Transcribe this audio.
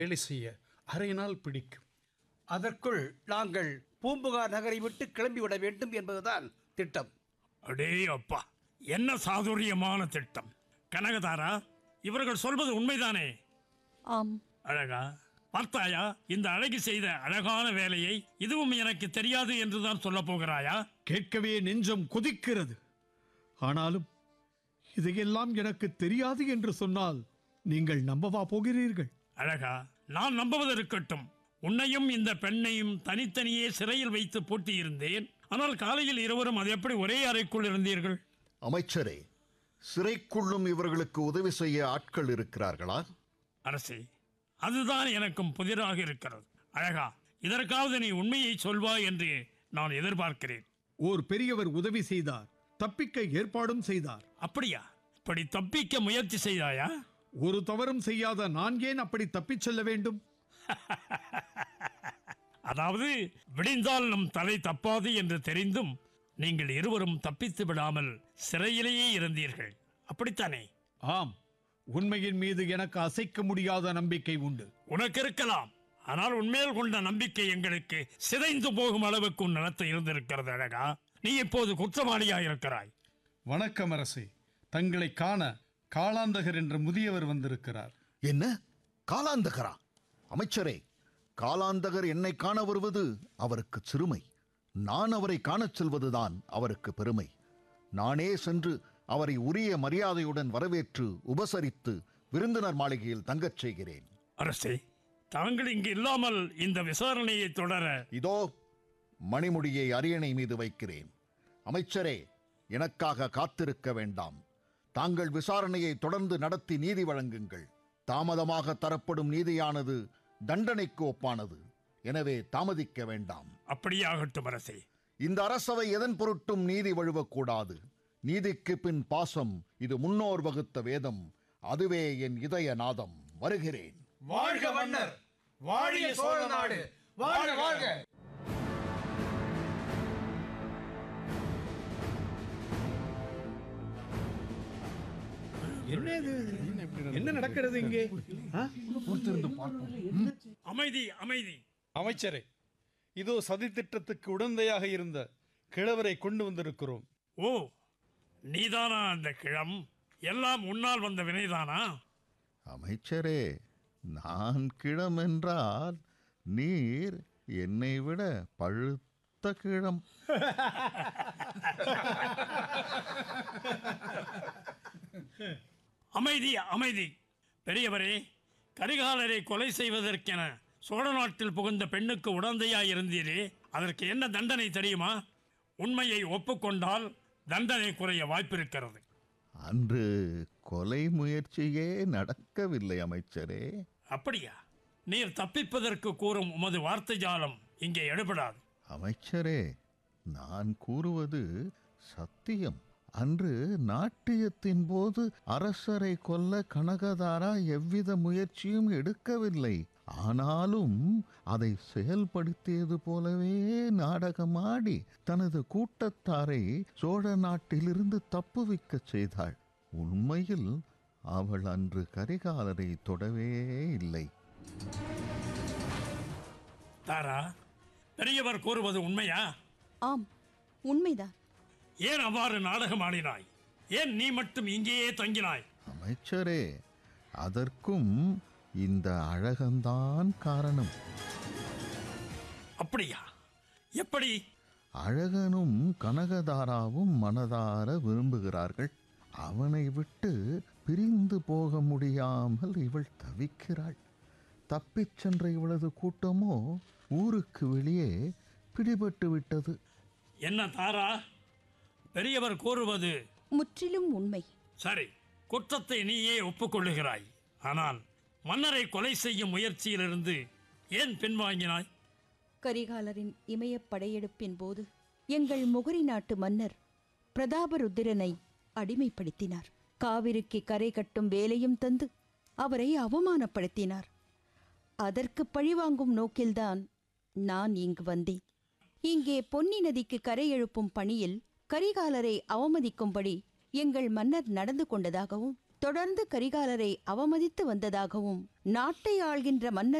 வேலை செய்ய அரை நாள் பிடிக்கும் அதற்குள் நாங்கள் பூம்புகார் நகரை விட்டு கிளம்பிவிட வேண்டும் என்பதுதான் திட்டம் அடே அப்பா என்ன சாதுரியமான திட்டம் கனகதாரா இவர்கள் சொல்வது உண்மைதானே ஆம் அழகா பார்த்தாயா இந்த அழகி செய்த அழகான வேலையை இதுவும் எனக்கு தெரியாது என்றுதான் சொல்லப் போகிறாயா கேட்கவே நெஞ்சம் கொதிக்கிறது ஆனாலும் இதையெல்லாம் எனக்கு தெரியாது என்று சொன்னால் நீங்கள் நம்பவா போகிறீர்கள் அழகா நான் நம்புவது இருக்கட்டும் உன்னையும் இந்த பெண்ணையும் தனித்தனியே சிறையில் வைத்து பூட்டியிருந்தேன் ஆனால் காலையில் இருவரும் அது எப்படி ஒரே அறைக்குள் இருந்தீர்கள் அமைச்சரே சிறைக்குள்ளும் இவர்களுக்கு உதவி செய்ய ஆட்கள் இருக்கிறார்களா அரசே அதுதான் எனக்கும் புதிராக இருக்கிறது அழகா இதற்காவது நீ உண்மையை சொல்வாய் என்று நான் எதிர்பார்க்கிறேன் ஓர் பெரியவர் உதவி செய்தார் தப்பிக்க ஏற்பாடும் செய்தார் அப்படியா இப்படி தப்பிக்க முயற்சி செய்தாயா ஒரு தவறும் செய்யாத நான் ஏன் அப்படி தப்பிச் செல்ல வேண்டும் அதாவது விடிந்தால் நம் தலை தப்பாது என்று தெரிந்தும் நீங்கள் இருவரும் தப்பித்து விடாமல் சிறையிலேயே இருந்தீர்கள் அப்படித்தானே ஆம் உண்மையின் மீது எனக்கு அசைக்க முடியாத நம்பிக்கை உண்டு உனக்கு இருக்கலாம் ஆனால் உன்மேல் கொண்ட நம்பிக்கை எங்களுக்கு சிதைந்து போகும் அளவுக்கு உன் நடத்தை இருந்திருக்கிறது அழகா நீ இப்போது குற்றவாளியாக இருக்கிறாய் வணக்கம் அரசே தங்களை காண காளாந்தகர் என்ற முதியவர் வந்திருக்கிறார் என்ன காலாந்தகரா அமைச்சரே காலாந்தகர் என்னை காண வருவது அவருக்கு சிறுமை நான் அவரை காணச் செல்வதுதான் அவருக்கு பெருமை நானே சென்று அவரை உரிய மரியாதையுடன் வரவேற்று உபசரித்து விருந்தினர் மாளிகையில் தங்கச் செய்கிறேன் அரசே தாங்கள் இங்கு இல்லாமல் இந்த விசாரணையை தொடர இதோ மணிமுடியை அரியணை மீது வைக்கிறேன் அமைச்சரே எனக்காக காத்திருக்க வேண்டாம் தாங்கள் விசாரணையை தொடர்ந்து நடத்தி நீதி வழங்குங்கள் தாமதமாக தரப்படும் நீதியானது தண்டனைக்கு ஒப்பானது எனவே தாமதிக்க வேண்டாம் அப்படியாகட்டும் அரசே இந்த அரசவை எதன் பொருட்டும் நீதி வழுவக்கூடாது நீதிக்கு பின் பாசம் இது முன்னோர் வகுத்த வேதம் அதுவே என் இதய நாதம் வருகிறேன் வாழ்க மன்னர் வாழிய சோழ நாடு வாழ்க வாழ்க என்ன இது என்ன நடக்கிறது இங்கே ஆ? அமைதி அமைதி அமைச்சரே இதோ சதி திட்டத்துக்கு உடந்தையாக இருந்த கிழவரை கொண்டு வந்திருக்கிறோம் ஓ நீதானா அந்த கிழம் எல்லாம் உன்னால் வந்த வினைதானா அமைச்சரே நான் கிழம் என்றால் நீர் என்னை விட பழுத்த கிழம் அமைதி அமைதி பெரியவரே கரிகாலரை கொலை செய்வதற்கென சோழ நாட்டில் புகுந்த பெண்ணுக்கு உடந்தையாய் இருந்தீரே அதற்கு என்ன தண்டனை தெரியுமா உண்மையை ஒப்புக்கொண்டால் தண்டனை குறைய வாய்ப்பிருக்கிறது அன்று கொலை முயற்சியே நடக்கவில்லை அமைச்சரே அப்படியா நீர் தப்பிப்பதற்கு கூறும் உமது வார்த்தை ஜாலம் இங்கே எடுபடாது அமைச்சரே நான் கூறுவது சத்தியம் அன்று நாட்டியத்தின் போது அரசரை கொல்ல கனகதாரா எவ்வித முயற்சியும் எடுக்கவில்லை ஆனாலும் அதை செயல்படுத்தியது போலவே நாடகமாடி தனது கூட்டத்தாரை சோழ நாட்டிலிருந்து தப்புவிக்கச் செய்தாள் உண்மையில் அவள் அன்று கரிகாலரை தொடவே இல்லை தாரா பெரியவர் கூறுவது உண்மையா ஆம் உண்மைதான் ஏன் அவ்வாறு நாடகம் ஆடினாய் ஏன் நீ மட்டும் இங்கேயே தங்கினாய் அமைச்சரே அதற்கும் இந்த அழகந்தான் காரணம் அப்படியா எப்படி அழகனும் கனகதாராவும் மனதார விரும்புகிறார்கள் அவனை விட்டு பிரிந்து போக முடியாமல் இவள் தவிக்கிறாள் தப்பிச் சென்ற இவளது கூட்டமோ ஊருக்கு வெளியே பிடிபட்டு விட்டது என்ன தாரா பெரியவர் கூறுவது முற்றிலும் உண்மை சரி குற்றத்தை நீயே ஒப்புக்கொள்ளுகிறாய் ஆனால் மன்னரை கொலை செய்யும் முயற்சியிலிருந்து ஏன் பின்வாங்கினாய் கரிகாலரின் இமயப் படையெடுப்பின் போது எங்கள் முகரி நாட்டு மன்னர் பிரதாபருத்திரனை அடிமைப்படுத்தினார் காவிரிக்கு கரை கட்டும் வேலையும் தந்து அவரை அவமானப்படுத்தினார் அதற்கு பழிவாங்கும் நோக்கில்தான் நான் இங்கு வந்தேன் இங்கே பொன்னி நதிக்கு கரை எழுப்பும் பணியில் கரிகாலரை அவமதிக்கும்படி எங்கள் மன்னர் நடந்து கொண்டதாகவும் தொடர்ந்து கரிகாலரை அவமதித்து வந்ததாகவும் நாட்டை ஆள்கின்ற மன்னர்